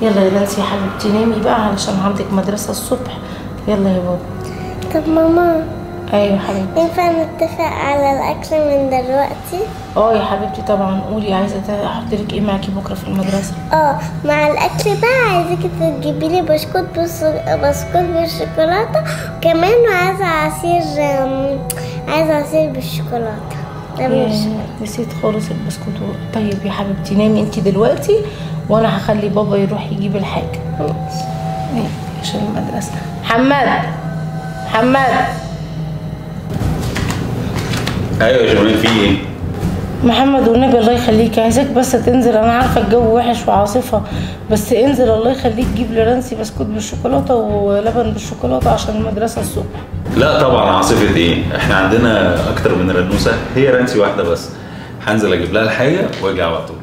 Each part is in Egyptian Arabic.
يلا يا نانسي يا حبيبتي نامي بقى علشان عندك مدرسة الصبح يلا يا بابا طب ماما ايوه يا حبيبتي ينفع نتفق على الأكل من دلوقتي؟ اه يا حبيبتي طبعا قولي عايزة تا- احط لك ايه معاكي بكرة في المدرسة اه مع الأكل بقى عايزاكي تجيبي لي بسكوت بس بسكوت بالشوكولاتة وكمان عايزة عصير أم، عايزة عصير بالشوكولاتة ده مش ياه، نسيت خالص البسكوت طيب يا حبيبتي نامي انتي دلوقتي وانا هخلي بابا يروح يجيب الحاجة نامي عشان المدرسة محمد محمد ايوه يا جمال في ايه؟ محمد والنبي الله يخليك عايزاك بس تنزل انا عارفه الجو وحش وعاصفه بس انزل الله يخليك جيب لرانسي بسكوت بالشوكولاته ولبن بالشوكولاته عشان المدرسه الصبح لا طبعا عاصفة ايه؟ احنا عندنا اكتر من رنوسة هي رانسي واحدة بس هنزل اجيب لها الحاجة واجي على طول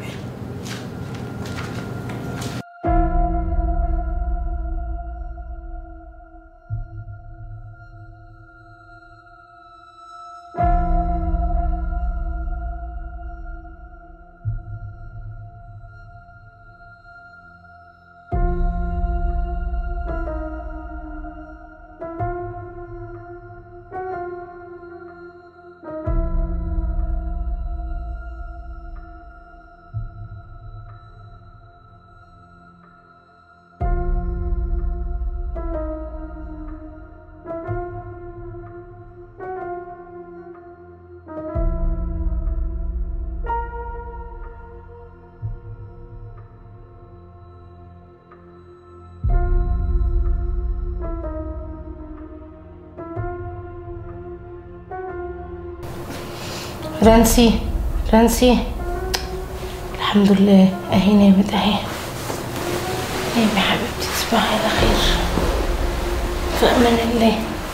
رانسي رانسي الحمد لله اهي نامت اهي نامي يا حبيبتي تصبحي على خير في امان الله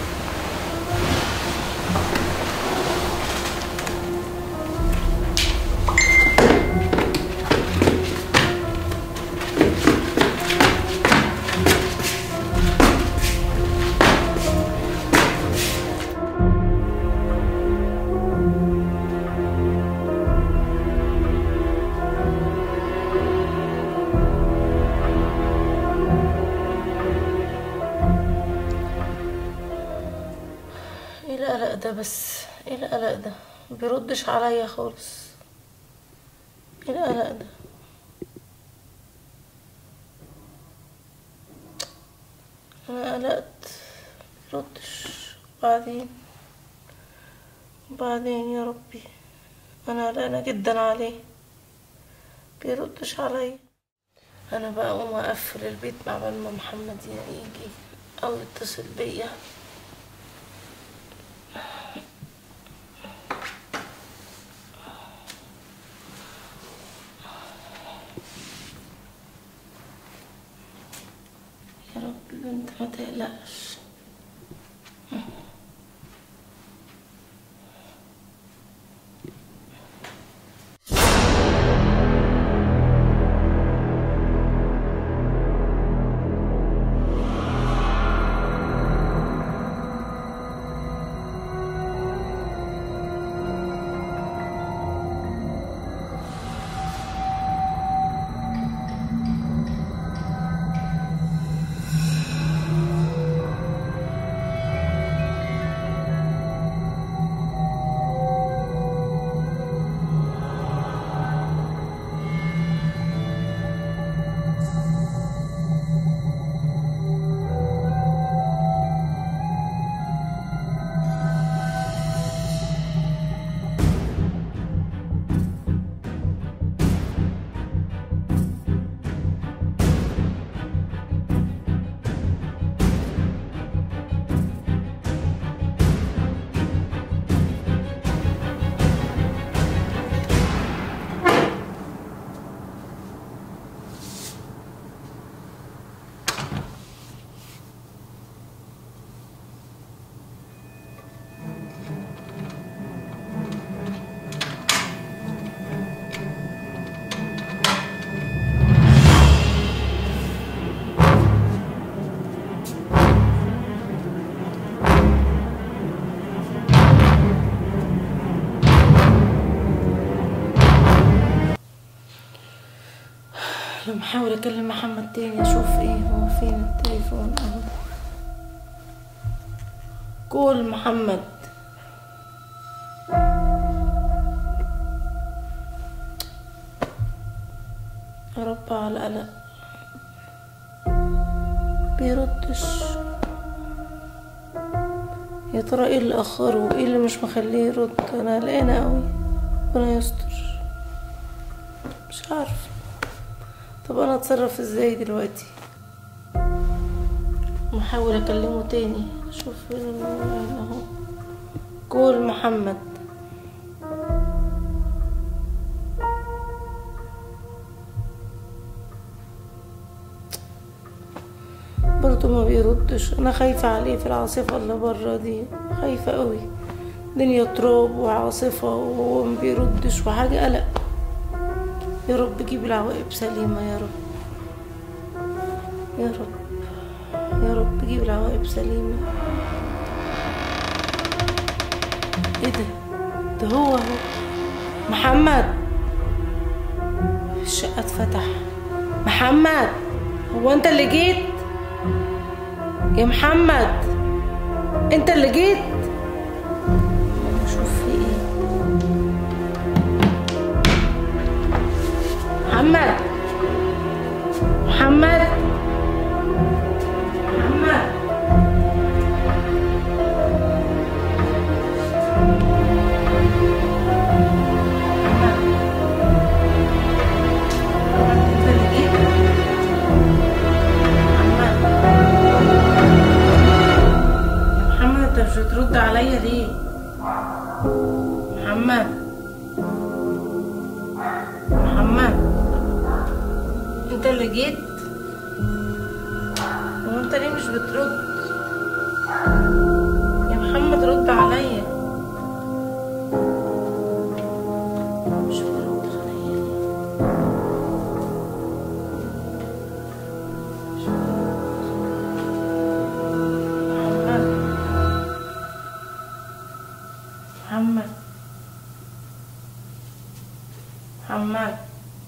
ايه القلق ده بس ايه القلق ده بيردش عليا خالص ايه القلق ده انا قلقت بيردش وبعدين وبعدين يا ربي انا قلقانه جدا عليه بيردش عليا انا بقى اقوم اقفل البيت مع بال ما محمد يجي او يتصل بيا يا رب البنت ما تقلقش لما احاول اكلم محمد تاني اشوف ايه هو فين التليفون اهو قول محمد يا رب على القلق بيردش يا ترى ايه اللي اخره وايه اللي مش مخليه يرد انا قلقانه قوي ربنا يستر مش عارفه طب انا اتصرف ازاي دلوقتي محاول اكلمه تاني اشوف فين الموبايل اهو قول محمد برضه ما بيردش انا خايفة عليه في العاصفة اللي برا دي خايفة قوي دنيا تراب وعاصفة وهو ما بيردش وحاجة قلق يا رب جيب العواقب سليمة يا رب يا رب يا رب جيب العواقب سليمة ايه ده ده هو اهو محمد الشقة اتفتح محمد هو انت اللي جيت يا محمد انت اللي جيت شوف في ايه محمد محمد محمد انت اللي جيت محمد محمد انت مش بترد عليا ليه محمد محمد انت اللي جيت هو انت ليه مش بترد يا محمد رد عليا مش بترد عليا ليه مش بترد. محمد محمد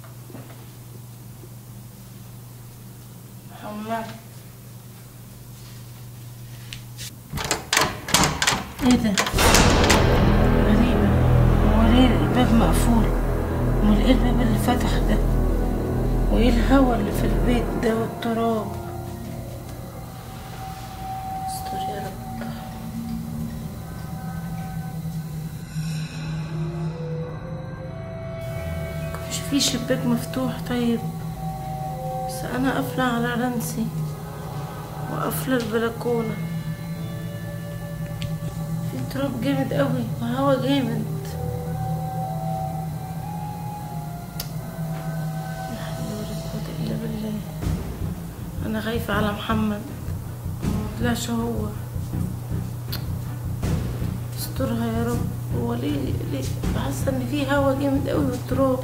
محمد ايه ده غريبة هو ليه الباب مقفول امال ايه الباب اللي فتح ده وايه الهوا اللي في البيت ده والتراب استر يا رب مش في شباك مفتوح طيب بس انا قافله على رنسي وقافله البلكونه في تراب جامد قوي وهوا جامد لا حول ولا قوة الا بالله انا خايفه على محمد مطلعش هو استرها يا رب هو ليه ليه حاسه ان في هوا جامد قوي والتراب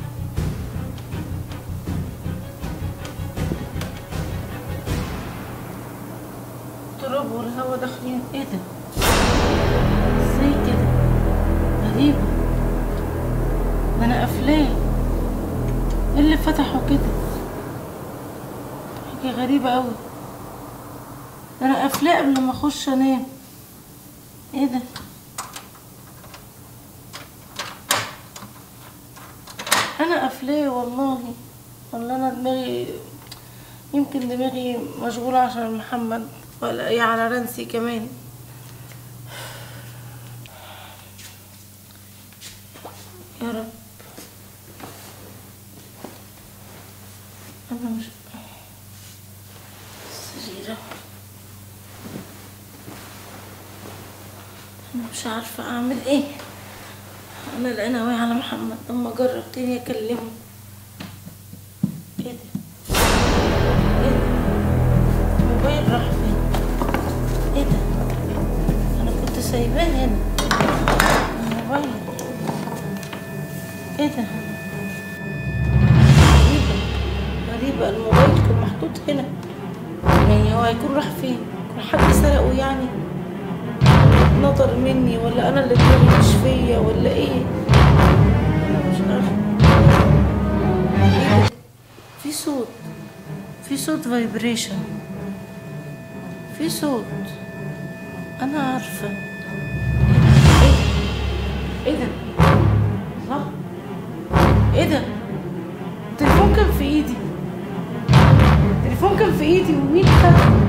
التراب والهوا داخلين ايه ده ازاي كده غريبة ده انا قافلاه ايه اللي فتحه كده حاجة غريبة قوي ده انا قافلاه قبل ما اخش انام ايه ده انا قافلاه والله والله انا دماغي يمكن دماغي مشغولة عشان محمد ولا ايه على رنسي كمان يا رب انا مش السريرة انا مش عارفة اعمل ايه انا العين اوي على محمد لما اجرب تاني اكلمه ايه ده ايه ده الموبايل راح فين ايه ده انا كنت سايباه هنا الموبايل ايه ده غريبة غريبة الموبايل كان محطوط هنا يعني هو هيكون راح فين يكون حد سرقه يعني نطر مني ولا انا اللي دماغي مش فيا ولا ايه انا مش عارفه ايه ده في في صوت في صوت فايبريشن في صوت انا عارفه ايه ايه ده الله ايه ده التليفون كان في ايدي التليفون كان في ايدي ومين خده